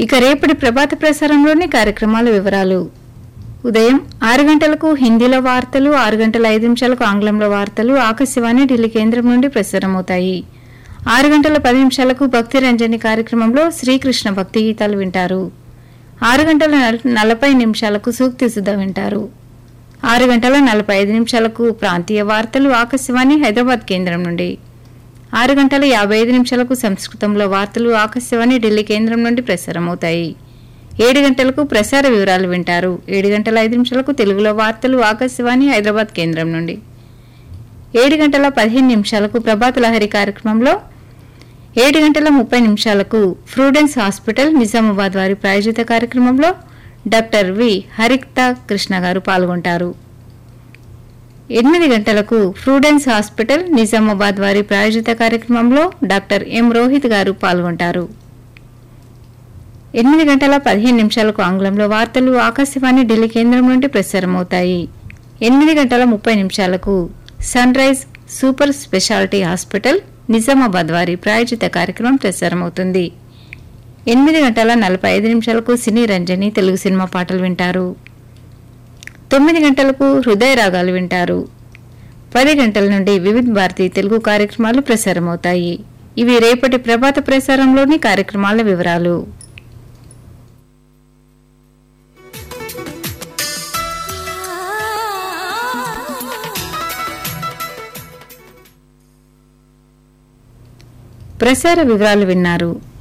ఇక రేపటి ప్రభాత ప్రసారంలోని కార్యక్రమాల వివరాలు ఉదయం ఆరు గంటలకు హిందీలో వార్తలు ఆరు గంటల ఐదు నిమిషాలకు ఆంగ్లంలో వార్తలు ఆకాశవాణి ఢిల్లీ కేంద్రం నుండి ప్రసారమవుతాయి ఆరు గంటల పది నిమిషాలకు భక్తి రంజని కార్యక్రమంలో శ్రీకృష్ణ భక్తి గీతాలు వింటారు ఆరు గంటల నల- నలభై నిమిషాలకు సూక్తి సుధ వింటారు ఆరు గంటల నలభై ఐదు నిమిషాలకు ప్రాంతీయ వార్తలు ఆకాశవాణి హైదరాబాద్ కేంద్రం నుండి ఆరు గంటల యాభై ఐదు నిమిషాలకు సంస్కృతంలో వార్తలు ఆకాశవాణి ఢిల్లీ కేంద్రం నుండి ప్రసారమవుతాయి ఏడు గంటలకు ప్రసార వివరాలు వింటారు ఏడు గంటల ఐదు నిమిషాలకు తెలుగులో వార్తలు ఆకాశవాణి హైదరాబాద్ కేంద్రం నుండి ఏడు గంటల పదిహేను నిమిషాలకు ప్రభాత లహరి కార్యక్రమంలో ఏడు గంటల ముప్పై నిమిషాలకు ఫ్రూడెన్స్ హాస్పిటల్ నిజామాబాద్ వారి ప్రాయోజిత కార్యక్రమంలో డాక్టర్ వి హరిక్తా కృష్ణ గారు పాల్గొంటారు ఎనిమిది గంటలకు ఫ్రూడెన్స్ హాస్పిటల్ నిజామాబాద్ వారి ప్రాయోజిత కార్యక్రమంలో డాక్టర్ ఎం రోహిత్ గారు పాల్గొంటారు ఎనిమిది గంటల పదిహేను నిమిషాలకు ఆంగ్లంలో వార్తలు ఆకాశవాణి ఢిల్లీ కేంద్రం నుండి ప్రసారమవుతాయి ఎనిమిది గంటల ముప్పై నిమిషాలకు sunrise super speciality hospital Nizamabad వారి ప్రాయోజిత కార్యక్రమం ప్రసారమవుతుంది ఎనిమిది గంటల నలభై ఐదు నిమిషాలకు సినీ రంజని తెలుగు సినిమా పాటలు వింటారు తొమ్మిది గంటలకు హృదయ రాగాలు వింటారు పది గంటల నుండి వివిధ భారతి తెలుగు కార్యక్రమాలు ప్రసారమవుతాయి ఇవి రేపటి ప్రభాత ప్రసారంలోని కార్యక్రమాల వివరాలు ప్రసార వివరాలు విన్నారు